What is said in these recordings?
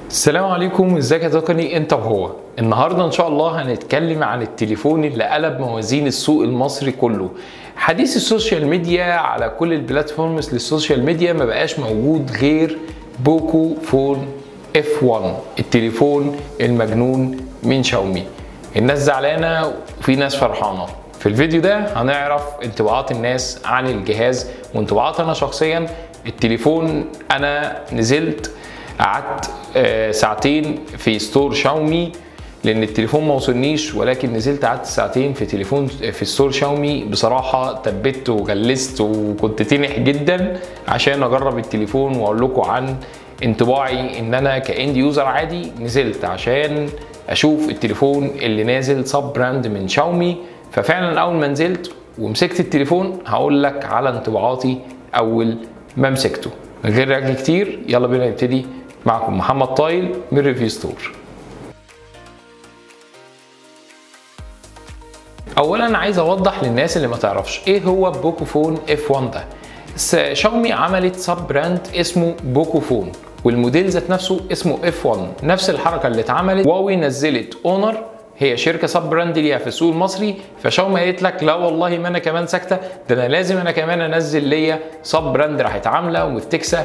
السلام عليكم ازيك يا تقني انت وهو النهارده ان شاء الله هنتكلم عن التليفون اللي قلب موازين السوق المصري كله حديث السوشيال ميديا على كل البلاتفورمز للسوشيال ميديا ما بقاش موجود غير بوكو فون اف 1 التليفون المجنون من شاومي الناس زعلانه وفي ناس فرحانه في الفيديو ده هنعرف انطباعات الناس عن الجهاز وانطباعات انا شخصيا التليفون انا نزلت قعدت آه، ساعتين في ستور شاومي لان التليفون ما وصلنيش ولكن نزلت قعدت ساعتين في تليفون في ستور شاومي بصراحه تبت وغلست وكنت تنح جدا عشان اجرب التليفون واقول لكم عن انطباعي ان انا كاند يوزر عادي نزلت عشان اشوف التليفون اللي نازل سب براند من شاومي ففعلا اول ما نزلت ومسكت التليفون هقول لك على انطباعاتي اول ما مسكته من غير رجل كتير يلا بينا نبتدي معكم محمد طايل من ريفيو ستور اولا عايز اوضح للناس اللي ما تعرفش ايه هو بوكو فون اف 1 ده س- شاومي عملت سب براند اسمه بوكو فون والموديل ذات نفسه اسمه اف 1 نفس الحركه اللي اتعملت هواوي نزلت اونر هي شركه سب براند ليها في السوق المصري فشاومي قالت لك لا والله ما انا كمان ساكته ده انا لازم انا كمان انزل ليا سب براند راحت عامله ومفتكسه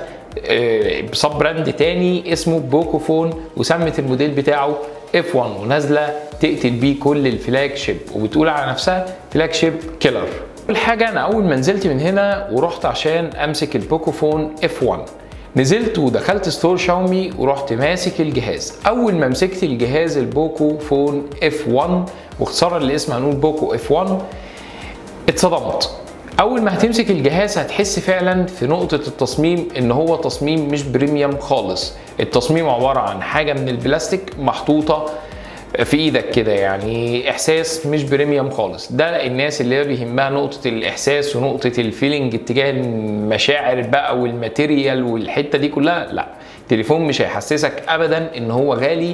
سب براند تاني اسمه بوكو فون وسمت الموديل بتاعه اف 1 ونازله تقتل بيه كل الفلاج شيب وبتقول على نفسها فلاج شيب كيلر اول حاجه انا اول ما نزلت من هنا ورحت عشان امسك البوكو فون اف 1 نزلت ودخلت ستور شاومي ورحت ماسك الجهاز اول ما مسكت الجهاز البوكو فون اف 1 واختصارا لاسم هنقول بوكو اف 1 اتصدمت اول ما هتمسك الجهاز هتحس فعلا في نقطة التصميم ان هو تصميم مش بريميوم خالص التصميم عبارة عن حاجة من البلاستيك محطوطة في ايدك كده يعني احساس مش بريميوم خالص ده الناس اللي هي بيهمها نقطة الاحساس ونقطة الفيلينج اتجاه المشاعر بقى والماتيريال والحتة دي كلها لا تليفون مش هيحسسك ابدا ان هو غالي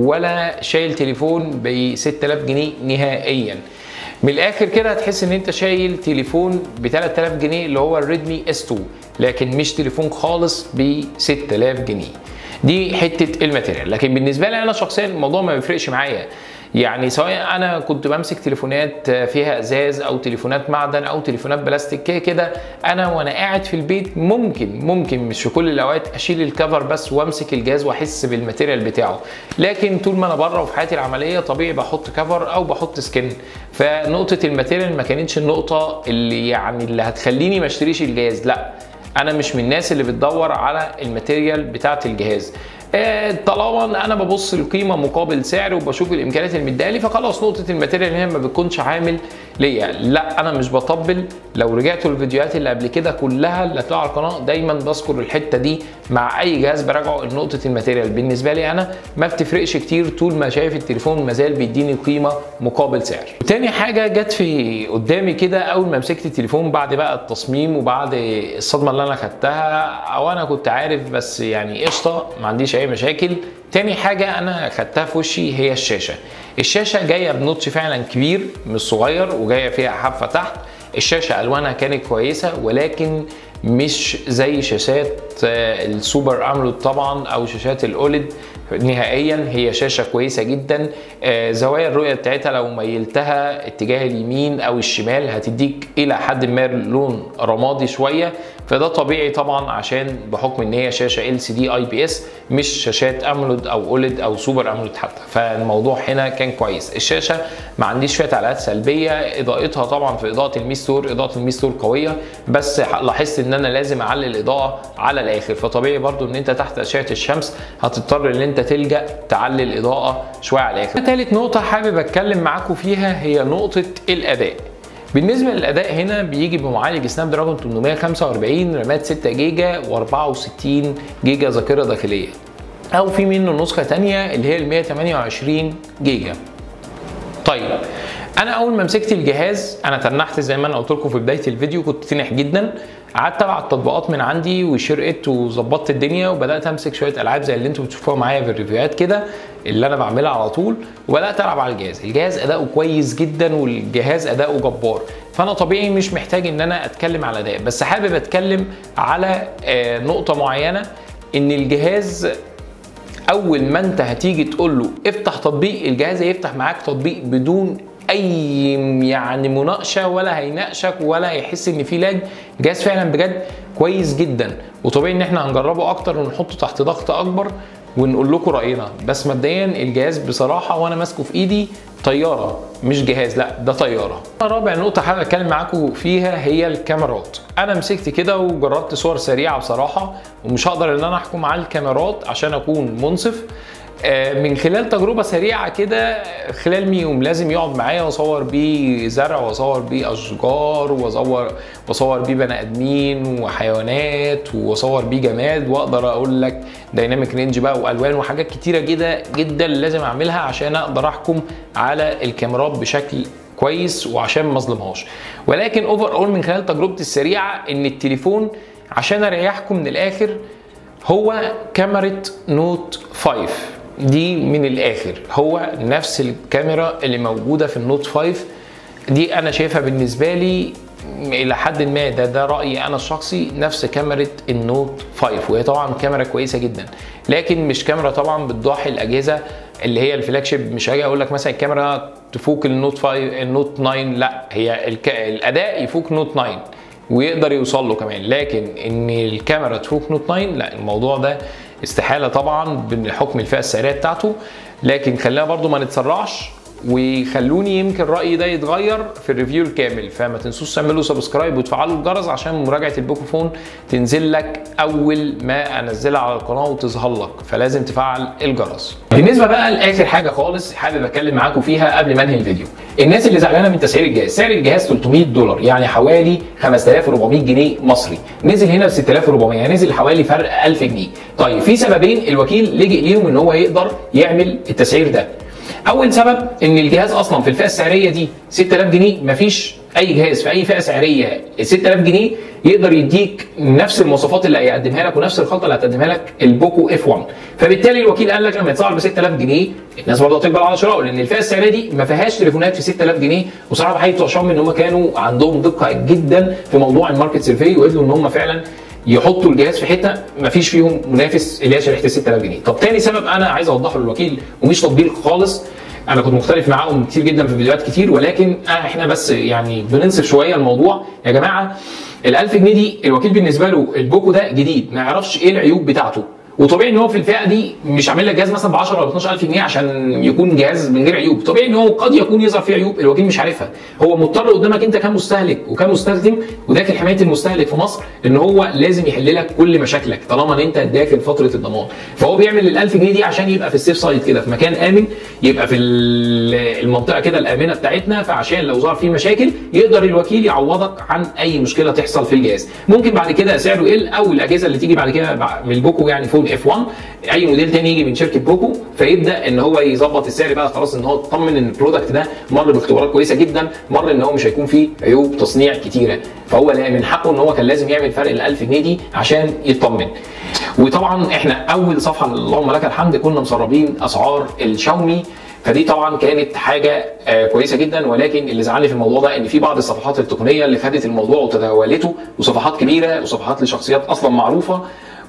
ولا شايل تليفون ب 6000 جنيه نهائيا من الاخر كده هتحس ان انت شايل تليفون ب 3000 جنيه اللي هو الريدمي اس 2 لكن مش تليفون خالص ب 6000 جنيه دي حته الماتيريال لكن بالنسبه لي انا شخصيا الموضوع ما بيفرقش معايا يعني سواء انا كنت بمسك تليفونات فيها ازاز او تليفونات معدن او تليفونات بلاستيك كده كده انا وانا قاعد في البيت ممكن ممكن مش في كل الاوقات اشيل الكفر بس وامسك الجهاز واحس بالماتيريال بتاعه لكن طول ما انا بره وفي حياتي العمليه طبيعي بحط كفر او بحط سكن فنقطه الماتيريال ما كانتش النقطه اللي يعني اللي هتخليني ما اشتريش الجهاز لا انا مش من الناس اللي بتدور على الماتيريال بتاعه الجهاز آه، طالما انا ببص القيمه مقابل سعر وبشوف الامكانيات اللي مديها لي فخلاص نقطه الماتيريال هنا ما بتكونش عامل ليا لا انا مش بطبل لو رجعتوا الفيديوهات اللي قبل كده كلها اللي هتلاقوها على القناه دايما بذكر الحته دي مع اي جهاز براجعه نقطه الماتيريال بالنسبه لي انا ما بتفرقش كتير طول ما شايف التليفون مازال بيديني قيمه مقابل سعر تاني حاجه جت في قدامي كده اول ما مسكت التليفون بعد بقى التصميم وبعد الصدمه اللي انا خدتها او انا كنت عارف بس يعني قشطه ما عنديش اي مشاكل تاني حاجه انا خدتها في وشي هي الشاشه الشاشه جايه بنوتش فعلا كبير مش صغير وجايه فيها حافه تحت الشاشه الوانها كانت كويسه ولكن مش زي شاشات آه، السوبر اموليد طبعا او شاشات الاوليد نهائيا هي شاشه كويسه جدا آه، زوايا الرؤيه بتاعتها لو ميلتها اتجاه اليمين او الشمال هتديك الى حد ما لون رمادي شويه فده طبيعي طبعا عشان بحكم ان هي شاشه ال سي دي اي بي اس مش شاشات اموليد او اوليد او سوبر اموليد حتى فالموضوع هنا كان كويس الشاشه ما عنديش فيها تعليقات سلبيه اضاءتها طبعا في اضاءه الميستور اضاءه الميستور قويه بس لاحظت ان انا لازم اعلي الاضاءه على الاخر فطبيعي برضو ان انت تحت اشعه الشمس هتضطر ان انت تلجا تعلي الاضاءه شويه على الاخر ثالث نقطه حابب اتكلم معاكم فيها هي نقطه الاداء بالنسبه للاداء هنا بيجي بمعالج سناب دراجون 845 رامات 6 جيجا و64 جيجا ذاكره داخليه او في منه نسخه تانية اللي هي ال 128 جيجا طيب انا اول ما مسكت الجهاز انا تنحت زي ما انا قلت لكم في بدايه الفيديو كنت تنح جدا قعدت ابعت تطبيقات من عندي وشرقت وظبطت الدنيا وبدات امسك شويه العاب زي اللي انتم بتشوفوها معايا في الريفيوهات كده اللي انا بعملها على طول وبدات العب على الجهاز الجهاز اداؤه كويس جدا والجهاز اداؤه جبار فانا طبيعي مش محتاج ان انا اتكلم على ده بس حابب اتكلم على آه، نقطه معينه ان الجهاز اول ما انت هتيجي تقول له افتح تطبيق الجهاز هيفتح معاك تطبيق بدون اي يعني مناقشه ولا هيناقشك ولا هيحس ان في لاج الجهاز فعلا بجد كويس جدا وطبيعي ان احنا هنجربه اكتر ونحطه تحت ضغط اكبر ونقول لكم راينا بس مبدئيا الجهاز بصراحه وانا ماسكه في ايدي طياره مش جهاز لا ده طياره رابع نقطه حابب اتكلم معاكم فيها هي الكاميرات انا مسكت كده وجربت صور سريعه بصراحه ومش هقدر ان انا احكم على الكاميرات عشان اكون منصف من خلال تجربة سريعة كده خلال ميوم لازم يقعد معايا واصور بيه زرع واصور بيه اشجار واصور واصور بيه بني ادمين وحيوانات واصور بيه جماد واقدر اقول لك دايناميك رينج بقى والوان وحاجات كتيرة جدا جدا لازم اعملها عشان اقدر احكم على الكاميرات بشكل كويس وعشان ما اظلمهاش ولكن اوفر اول من خلال تجربتي السريعة ان التليفون عشان اريحكم من الاخر هو كاميرا نوت 5 دي من الاخر هو نفس الكاميرا اللي موجوده في النوت 5 دي انا شايفها بالنسبه لي الى حد ما ده ده رايي انا الشخصي نفس كاميرا النوت 5 وهي طبعا كاميرا كويسه جدا لكن مش كاميرا طبعا بتضاحي الاجهزه اللي هي الفلاج شيب مش هاجي اقول لك مثلا الكاميرا تفوق النوت 5 النوت 9 لا هي الك... الاداء يفوق نوت 9 ويقدر يوصل له كمان لكن ان الكاميرا تفوق نوت 9 لا الموضوع ده استحاله طبعا بحكم الفئه السعريه بتاعته لكن خلينا برضو ما نتسرعش وخلوني يمكن رايي ده يتغير في الريفيو الكامل فما تنسوش تعملوا سبسكرايب وتفعلوا الجرس عشان مراجعه البوكو فون تنزل لك اول ما انزلها على القناه وتظهر لك فلازم تفعل الجرس بالنسبه بقى لاخر حاجه خالص حابب اتكلم معاكم فيها قبل ما انهي الفيديو الناس اللي زعلانه من تسعير الجهاز سعر الجهاز 300 دولار يعني حوالي 5400 جنيه مصري نزل هنا ب 6400 نزل حوالي فرق 1000 جنيه طيب في سببين الوكيل لجئ ليهم ان هو يقدر يعمل التسعير ده اول سبب ان الجهاز اصلا في الفئه السعريه دي 6000 جنيه مفيش اي جهاز في اي فئه سعريه 6000 جنيه يقدر يديك نفس المواصفات اللي هيقدمها لك ونفس الخلطه اللي هتقدمها لك البوكو اف 1 فبالتالي الوكيل قال لك لما يتسعر ب 6000 جنيه الناس برضه هتقبل على شرائه لان الفئه السعريه دي ما فيهاش تليفونات في 6000 جنيه وصراحه بحيي بتوع شاومي ان هم كانوا عندهم دقه جدا في موضوع الماركت سيرفي وقدروا ان هم فعلا يحطوا الجهاز في حته ما فيش فيهم منافس اللي هي شريحه ال 6000 جنيه طب تاني سبب انا عايز اوضحه للوكيل ومش تطبيق خالص انا كنت مختلف معاهم كتير جدا في فيديوهات كتير ولكن احنا بس يعني بننصف شويه الموضوع يا جماعه ال 1000 جنيه دي الوكيل بالنسبه له البوكو ده جديد ما يعرفش ايه العيوب بتاعته وطبيعي ان هو في الفئه دي مش عامل لك جهاز مثلا ب 10 ولا 12000 جنيه عشان يكون جهاز من غير عيوب طبيعي ان هو قد يكون يظهر فيه عيوب الوكيل مش عارفها هو مضطر قدامك انت كمستهلك وكمستخدم وداخل حمايه المستهلك في مصر ان هو لازم يحل لك كل مشاكلك طالما ان انت داخل فتره الضمان فهو بيعمل ال 1000 جنيه دي عشان يبقى في السيف سايد كده في مكان امن يبقى في المنطقه كده الامنه بتاعتنا فعشان لو ظهر فيه مشاكل يقدر الوكيل يعوضك عن اي مشكله تحصل في الجهاز ممكن بعد كده سعره يقل او الاجهزه اللي تيجي بعد كده من البوكو يعني فون اف 1 اي موديل تاني يجي من شركه بوكو فيبدا ان هو يظبط السعر بقى خلاص ان هو يطمن ان البرودكت ده مر باختبارات كويسه جدا مر ان هو مش هيكون فيه عيوب تصنيع كتيره فهو من حقه ان هو كان لازم يعمل فرق ال 1000 جنيه دي عشان يطمن وطبعا احنا اول صفحه اللهم لك الحمد كنا مسربين اسعار الشاومي فدي طبعا كانت حاجه آه كويسه جدا ولكن اللي زعلني في الموضوع ده ان في بعض الصفحات التقنيه اللي خدت الموضوع وتداولته وصفحات كبيره وصفحات لشخصيات اصلا معروفه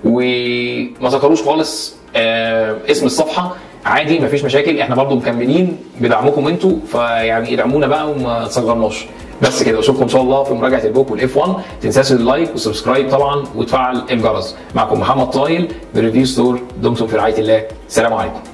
وما ذكروش خالص آه اسم الصفحه عادي مفيش مشاكل احنا برضو مكملين بدعمكم انتوا فيعني ادعمونا بقى وما تصغرناش بس كده اشوفكم ان شاء الله في مراجعه البوك والاف 1 تنساش اللايك والسبسكرايب طبعا وتفعل الجرس معكم محمد طايل بريفيو ستور دمتم في رعايه الله السلام عليكم